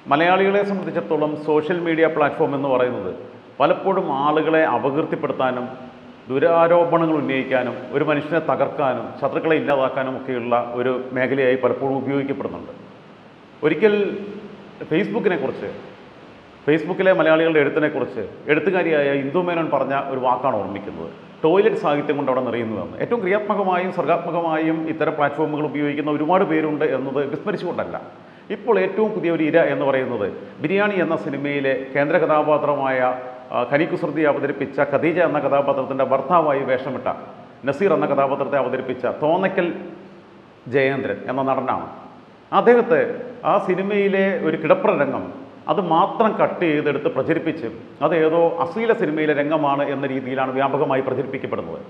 മലയാളികളെ സംബന്ധിച്ചിടത്തോളം social media platform എന്ന് പറയുന്നത് പലപ്പോഴും ആളുകളെ അപകീർത്തിപ്പെടുത്താനും ദുരാരോപണങ്ങൾ ഉന്നയിക്കാനും ഒരു മനുഷ്യനെ തകർക്കാനും ശത്രുക്കളെ ഇല്ലാതാക്കാനും ഒക്കെയുള്ള ഒരു മേഖലയായി പലപ്പോഴും ഉപയോഗിക്കപ്പെടുന്നുണ്ട് ഒരിക്കൽ ഫേസ്ബുക്കിനെ കുറിച്ച് ഫേസ്ബുക്കിലെ മലയാളികളുടെ എഴുത്തിനെക്കുറിച്ച് എഴുത്തുകാരിയായ ഇന്ദു മേനോൻ പറഞ്ഞ ഒരു വാക്കാണ് ഓർമ്മിക്കുന്നത് ടോയ്ലറ്റ് സാഹിത്യം കൊണ്ട് അവിടെ നിറയുന്നുവെന്ന് ഏറ്റവും ക്രിയാത്മകമായും സർഗാത്മകമായും ഇത്തരം പ്ലാറ്റ്ഫോമുകൾ ഉപയോഗിക്കുന്ന ഒരുപാട് പേരുണ്ട് എന്നത് വിസ്മരിച്ചുകൊണ്ടല്ല ഇപ്പോൾ ഏറ്റവും പുതിയ ഒരു ഇര എന്ന് പറയുന്നത് ബിരിയാണി എന്ന സിനിമയിലെ കേന്ദ്ര കഥാപാത്രമായ ആ, ഖനി കുസൃതി അവതരിപ്പിച്ച ഖദീജ എന്ന കഥാപാത്രത്തിൻ്റെ ഭർത്താവായി വേഷമിട്ട നസീർ എന്ന കഥാപാത്രത്തെ അവതരിപ്പിച്ച തോന്നക്കൽ ജയേന്ദ്രൻ എന്ന നടനാണ് അദ്ദേഹത്തെ ആ സിനിമയിലെ ഒരു കിടപ്ര രംഗം അത് മാത്രം കട്ട് ചെയ്തെടുത്ത് പ്രചരിപ്പിച്ച് അത് ഏതോ അശ്ലീല സിനിമയിലെ രംഗമാണ് എന്ന രീതിയിലാണ് വ്യാപകമായി പ്രചരിപ്പിക്കപ്പെടുന്നത്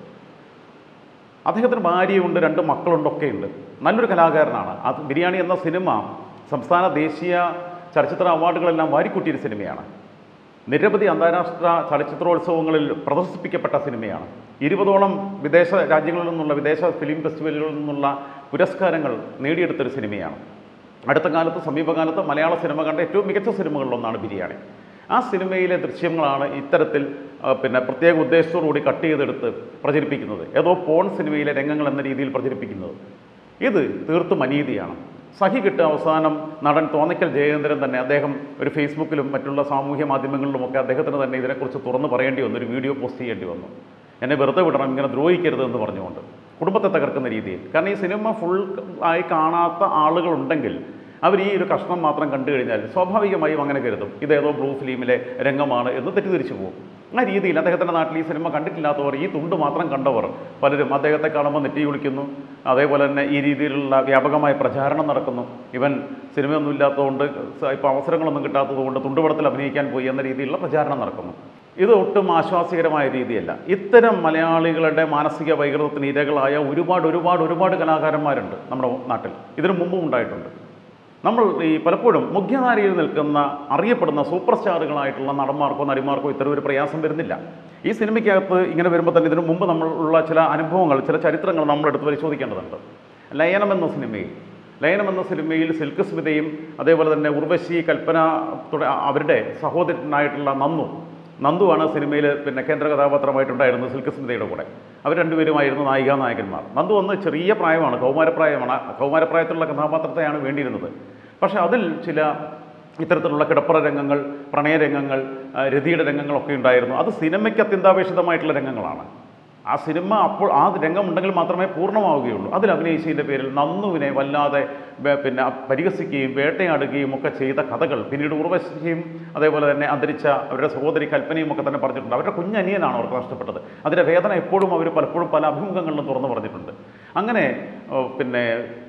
അദ്ദേഹത്തിന് ഭാര്യയുണ്ട് രണ്ട് മക്കളുണ്ടൊക്കെ ഉണ്ട് നല്ലൊരു കലാകാരനാണ് അത് ബിരിയാണി എന്ന സിനിമ സംസ്ഥാന ദേശീയ ചലച്ചിത്ര അവാർഡുകളെല്ലാം വാരിക്കൂട്ടിയൊരു സിനിമയാണ് നിരവധി അന്താരാഷ്ട്ര ചലച്ചിത്രോത്സവങ്ങളിൽ പ്രദർശിപ്പിക്കപ്പെട്ട സിനിമയാണ് ഇരുപതോളം വിദേശ രാജ്യങ്ങളിൽ നിന്നുള്ള വിദേശ ഫിലിം ഫെസ്റ്റിവലുകളിൽ നിന്നുള്ള പുരസ്കാരങ്ങൾ നേടിയെടുത്തൊരു സിനിമയാണ് അടുത്ത കാലത്ത് സമീപകാലത്ത് മലയാള സിനിമ കണ്ട ഏറ്റവും മികച്ച സിനിമകളിലൊന്നാണ് ബിരിയാണി ആ സിനിമയിലെ ദൃശ്യങ്ങളാണ് ഇത്തരത്തിൽ ആ, പിന്നെ പ്രത്യേക ഉദ്ദേശത്തോടുകൂടി കട്ട് ചെയ്തെടുത്ത് പ്രചരിപ്പിക്കുന്നത് ഏതോ പോൺ സിനിമയിലെ രംഗങ്ങൾ എന്ന രീതിയിൽ പ്രചരിപ്പിക്കുന്നത് ഇത് തീർത്തും അനീതിയാണ് സഹി കിട്ട അവസാനം നടൻ തോന്നയ്ക്കൽ ജയേന്ദ്രൻ തന്നെ അദ്ദേഹം ഒരു ഫേസ്ബുക്കിലും മറ്റുള്ള സാമൂഹ്യ മാധ്യമങ്ങളിലുമൊക്കെ അദ്ദേഹത്തിന് തന്നെ ഇതിനെക്കുറിച്ച് തുറന്ന് പറയേണ്ടി വന്നു ഒരു വീഡിയോ പോസ്റ്റ് ചെയ്യേണ്ടി വന്നു എന്നെ വെറുതെ വിടണം ഇങ്ങനെ ദ്രോഹിക്കരുത് എന്ന് പറഞ്ഞുകൊണ്ട് കുടുംബത്തെ തകർക്കുന്ന രീതിയിൽ കാരണം ഈ സിനിമ ഫുൾ ആയി കാണാത്ത ആളുകളുണ്ടെങ്കിൽ അവർ ഈ ഒരു കഷ്ണം മാത്രം കണ്ടു കഴിഞ്ഞാൽ സ്വാഭാവികമായും അങ്ങനെ കരുതും ഇതേതോ ബ്ലൂ ഫിലിമിലെ രംഗമാണ് എന്ന് തെറ്റിദ്ധരിച്ചു പോകും ആ രീതിയിൽ അദ്ദേഹത്തിൻ്റെ നാട്ടിൽ ഈ സിനിമ കണ്ടിട്ടില്ലാത്തവർ ഈ തുണ്ട് മാത്രം കണ്ടവർ പലരും അദ്ദേഹത്തെ കാണുമ്പോൾ നെറ്റി വിളിക്കുന്നു അതേപോലെ തന്നെ ഈ രീതിയിലുള്ള വ്യാപകമായ പ്രചാരണം നടക്കുന്നു ഇവൻ സിനിമയൊന്നും ഇല്ലാത്തതുകൊണ്ട് ഇപ്പോൾ അവസരങ്ങളൊന്നും കിട്ടാത്തതുകൊണ്ട് തുണ്ടുപടത്തിൽ അഭിനയിക്കാൻ പോയി എന്ന രീതിയിലുള്ള പ്രചാരണം നടക്കുന്നു ഇത് ഒട്ടും ആശ്വാസകരമായ രീതിയല്ല ഇത്തരം മലയാളികളുടെ മാനസിക വൈകൃതത്തിന് ഇരകളായ ഒരുപാട് ഒരുപാട് ഒരുപാട് കലാകാരന്മാരുണ്ട് നമ്മുടെ നാട്ടിൽ ഇതിനു മുമ്പും ഉണ്ടായിട്ടുണ്ട് നമ്മൾ ഈ പലപ്പോഴും മുഖ്യധാരയിൽ നിൽക്കുന്ന അറിയപ്പെടുന്ന സൂപ്പർ സ്റ്റാറുകളായിട്ടുള്ള നടന്മാർക്കോ നടിമാർക്കോ ഇത്തരം ഒരു പ്രയാസം വരുന്നില്ല ഈ സിനിമയ്ക്കകത്ത് ഇങ്ങനെ വരുമ്പോൾ തന്നെ ഇതിനു മുമ്പ് നമ്മളുള്ള ചില അനുഭവങ്ങൾ ചില ചരിത്രങ്ങൾ നമ്മൾ എടുത്ത് പരിശോധിക്കേണ്ടതുണ്ട് ലയനം എന്ന സിനിമയിൽ ലയനം എന്ന സിനിമയിൽ സിൽക്ക് സ്മിതയും അതേപോലെ തന്നെ ഉർവശി കൽപ്പന തുട- അവരുടെ സഹോദരനായിട്ടുള്ള നന്ദു നന്ദുവാണ് സിനിമയിൽ പിന്നെ കേന്ദ്ര കഥാപാത്രമായിട്ടുണ്ടായിരുന്നത് സിൽക്ക് സ്മിതയുടെ കൂടെ അവർ രണ്ടുപേരുമായിരുന്നു നായികാ നായകന്മാർ നന്ദു ഒന്ന് ചെറിയ പ്രായമാണ് കൗമാരപ്രായമാണ് കൗമാരപ്രായത്തിലുള്ള കഥാപാത്രത്തെയാണ് വേണ്ടിയിരുന്നത് പക്ഷേ അതിൽ ചില ഇത്തരത്തിലുള്ള കിടപ്പറ രംഗങ്ങൾ പ്രണയരംഗങ്ങൾ ആ, രതിയുടെ രംഗങ്ങളൊക്കെ ഉണ്ടായിരുന്നു അത് സിനിമയ്ക്ക് അത്യന്താപേക്ഷിതമായിട്ടുള്ള രംഗങ്ങളാണ് ആ സിനിമ അപ്പോൾ ആ രംഗം ഉണ്ടെങ്കിൽ മാത്രമേ പൂർണ്ണമാവുകയുള്ളൂ അതിൽ അഭിനയിച്ചതിൻ്റെ പേരിൽ നന്ദുവിനെ വല്ലാതെ വേ- പിന്നെ വേട്ടയാടുകയും വേട്ടയാടുകയും ഒക്കെ ചെയ്ത കഥകൾ പിന്നീട് ഉർവശിയും അതേപോലെ തന്നെ അന്തരിച്ച അവരുടെ സഹോദരി കൽപ്പനയും ഒക്കെ തന്നെ പറഞ്ഞിട്ടുണ്ട് അവരുടെ കുഞ്ഞനിയനാണ് അവർക്ക് നഷ്ടപ്പെട്ടത് അതിൻ്റെ വേദന എപ്പോഴും അവർ പലപ്പോഴും പല അഭിമുഖങ്ങളിലും തുറന്നു പറഞ്ഞിട്ടുണ്ട് അങ്ങനെ ഓ, പിന്നെ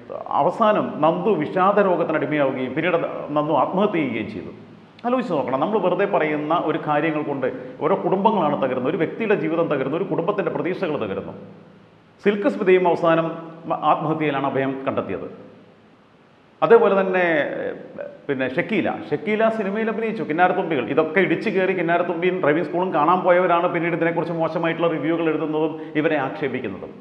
അവസാനം നന്ദു വിഷാദ രോഗത്തിന് അടിമയാവുകയും പിന്നീട് നന്ദു ആത്മഹത്യ ചെയ്യുകയും ചെയ്തു ആലോചിച്ച് നോക്കണം നമ്മൾ വെറുതെ പറയുന്ന ഒരു കാര്യങ്ങൾ കൊണ്ട് ഓരോ കുടുംബങ്ങളാണ് തകരുന്നത് ഒരു വ്യക്തിയുടെ ജീവിതം തകരുന്നു ഒരു കുടുംബത്തിൻ്റെ പ്രതീക്ഷകൾ തകരുന്നു സിൽക്ക് സ്മിതയും അവസാനം മ- ആത്മഹത്യയിലാണ് അഭയം കണ്ടെത്തിയത് അതേപോലെ തന്നെ ഏഹ്, പിന്നെ ഷക്കീല ഷക്കീല സിനിമയിൽ അഭിനയിച്ചു കിന്നാരത്തുമ്പികൾ ഇതൊക്കെ ഇടിച്ചു കയറി കിന്നാരത്തുമ്പിയും ഡ്രൈവിംഗ് സ്കൂളും കാണാൻ പോയവരാണ് പിന്നീട് ഇതിനെക്കുറിച്ച് മോശമായിട്ടുള്ള റിവ്യൂകൾ എഴുതുന്നതും ഇവരെ ആക്ഷേപിക്കുന്നതും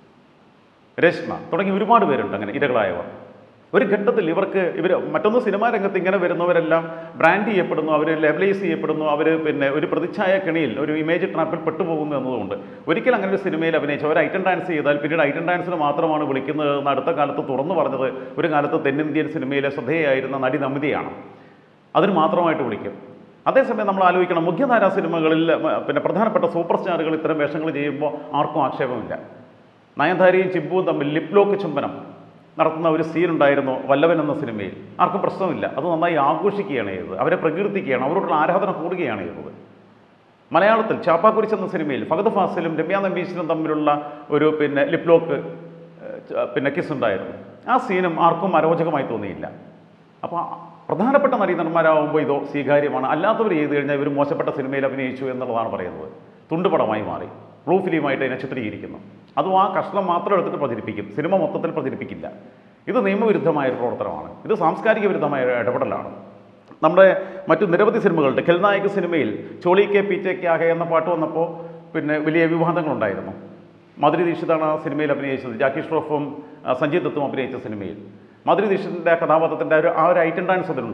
രശ്മ തുടങ്ങി ഒരുപാട് പേരുണ്ട് അങ്ങനെ ഇരകളായവർ ഒരു ഘട്ടത്തിൽ ഇവർക്ക് ഇവർ മറ്റൊന്ന് സിനിമാ രംഗത്ത് ഇങ്ങനെ വരുന്നവരെല്ലാം ബ്രാൻഡ് ചെയ്യപ്പെടുന്നു അവർ ലെവലൈസ് ചെയ്യപ്പെടുന്നു അവർ പിന്നെ ഒരു പ്രതിച്ഛായ കെണിയിൽ ഒരു ഇമേജ് ട്രാപ്പിൽ പെട്ടുപോകുന്നു എന്നതുകൊണ്ട് ഒരിക്കൽ അങ്ങനെ ഒരു സിനിമയിൽ അഭിനയിച്ച് അവർ ഐറ്റം ഡാൻസ് ചെയ്താൽ പിന്നീട് ഐറ്റം ഡാൻസിന് മാത്രമാണ് വിളിക്കുന്നത് എന്ന് അടുത്ത കാലത്ത് തുറന്നു പറഞ്ഞത് ഒരു കാലത്ത് തെന്നിന്ത്യൻ സിനിമയിലെ ശ്രദ്ധേയായിരുന്ന നടി നമിതയാണ് അതിന് മാത്രമായിട്ട് വിളിക്കും അതേസമയം നമ്മൾ ആലോചിക്കണം മുഖ്യധാരാ സിനിമകളിൽ മ, പിന്നെ പ്രധാനപ്പെട്ട സൂപ്പർ സ്റ്റാറുകൾ ഇത്തരം വേഷങ്ങൾ ചെയ്യുമ്പോൾ ആർക്കും ആക്ഷേപമില്ല നയൻതാരയും ചിമ്പുവും തമ്മിൽ ലിപ് ലോക്ക് ചുംബനം നടത്തുന്ന ഒരു സീൻ ഉണ്ടായിരുന്നു വല്ലവൻ എന്ന സിനിമയിൽ ആർക്കും പ്രശ്നമില്ല അത് നന്നായി ആഘോഷിക്കുകയാണ് ചെയ്തത് അവരെ പ്രകീർത്തിക്കുകയാണ് അവരോടുള്ള ആരാധന കൂടുകയാണ് ചെയ്തത് മലയാളത്തിൽ ചാപ്പാക്കുരിശ് എന്ന സിനിമയിൽ ഫഹദ് ഫാസിലും രമ്യ നമ്പീശനും തമ്മിലുള്ള ഒരു പിന്നെ ലിപ് ലോക്ക് ഏഹ്, ച- പിന്നെ കിസ് ഉണ്ടായിരുന്നു ആ സീനും ആർക്കും അരോചകമായി തോന്നിയില്ല അപ്പോൾ പ്രധാനപ്പെട്ട നടീനന്മാരാകുമ്പോൾ ഇതോ സ്വീകാര്യമാണ് അല്ലാത്തവർ ചെയ്തു കഴിഞ്ഞാൽ ഇവർ മോശപ്പെട്ട സിനിമയിൽ അഭിനയിച്ചു എന്നുള്ളതാണ് പറയുന്നത് തുണ്ടുപടമായി മാറി ബ്ലൂ ഫിലിമായിട്ട് അതിനെ ചിത്രീകരിക്കുന്നു അതും ആ കഷ്ണം മാത്രം എടുത്തിട്ട് പ്രചരിപ്പിക്കും സിനിമ മൊത്തത്തിൽ പ്രചരിപ്പിക്കില്ല ഇത് നിയമവിരുദ്ധമായ ഒരു പ്രവർത്തനമാണ് ഇത് സാംസ്കാരിക വിരുദ്ധമായ ഒരു ഇടപെടലാണ് നമ്മുടെ മറ്റു നിരവധി സിനിമകളുണ്ട് ഖൽനായക സിനിമയിൽ ചോളി കെ പി ടെ ക്യാഹെ എന്ന പാട്ട് വന്നപ്പോൾ പിന്നെ വലിയ വിവാദങ്ങളുണ്ടായിരുന്നു മധുരി ദീക്ഷിതാണ് ആ സിനിമയിൽ അഭിനയിച്ചത് ജാക്കി ഷ്രോഫും ആ, സഞ്ജയ് ദത്തും അഭിനയിച്ച സിനിമയിൽ മധുരി ദീക്ഷിതിൻ്റെ കഥാപാത്രത്തിൻ്റെ ഒരു ആ ഒരു ഐറ്റം ഡാൻസ് അതിലുണ്ടായി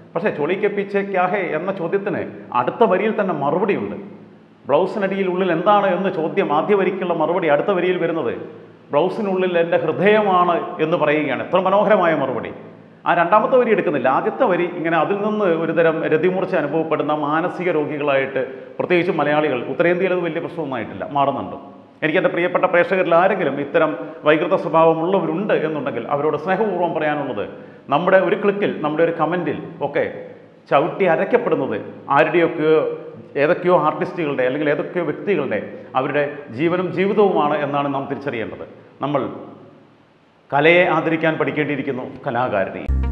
പക്ഷേ ചൊളിക്ക് പീച്ചെ ക്യാഹെ എന്ന ചോദ്യത്തിന് അടുത്ത വരിയിൽ തന്നെ മറുപടിയുണ്ട് ബ്ലൗസിനടിയിൽ ഉള്ളിൽ എന്താണ് എന്ന് ചോദ്യം ആദ്യ വരിക്കുള്ള മറുപടി അടുത്ത വരിയിൽ വരുന്നത് ബ്ലൗസിനുള്ളിൽ എൻ്റെ ഹൃദയമാണ് എന്ന് പറയുകയാണ് എത്ര മനോഹരമായ മറുപടി ആ രണ്ടാമത്തെ വരി എടുക്കുന്നില്ല ആദ്യത്തെ വരി ഇങ്ങനെ അതിൽ നിന്ന് ഒരുതരം രതിമൂർച്ച അനുഭവപ്പെടുന്ന മാനസിക രോഗികളായിട്ട് പ്രത്യേകിച്ച് മലയാളികൾ ഉത്തരേന്ത്യയിൽ അത് വലിയ പ്രശ്നമൊന്നായിട്ടില്ല മാറുന്നുണ്ട് എനിക്ക് എൻ്റെ പ്രിയപ്പെട്ട പ്രേക്ഷകരിൽ ആരെങ്കിലും ഇത്തരം വൈകൃത സ്വഭാവമുള്ളവരുണ്ട് എന്നുണ്ടെങ്കിൽ അവരോട് സ്നേഹപൂർവ്വം പറയാനുള്ളത് നമ്മുടെ ഒരു ക്ലിക്കിൽ നമ്മുടെ ഒരു കമൻറ്റിൽ ഒക്കെ ചവിട്ടി അരയ്ക്കപ്പെടുന്നത് ആരുടെയൊക്കെയോ ഏതൊക്കെയോ ആർട്ടിസ്റ്റുകളുടെ അല്ലെങ്കിൽ ഏതൊക്കെയോ വ്യക്തികളുടെ അവരുടെ ജീവനും ജീവിതവുമാണ് എന്നാണ് നാം തിരിച്ചറിയേണ്ടത് നമ്മൾ കലയെ ആദരിക്കാൻ പഠിക്കേണ്ടിയിരിക്കുന്നു കലാകാരനെ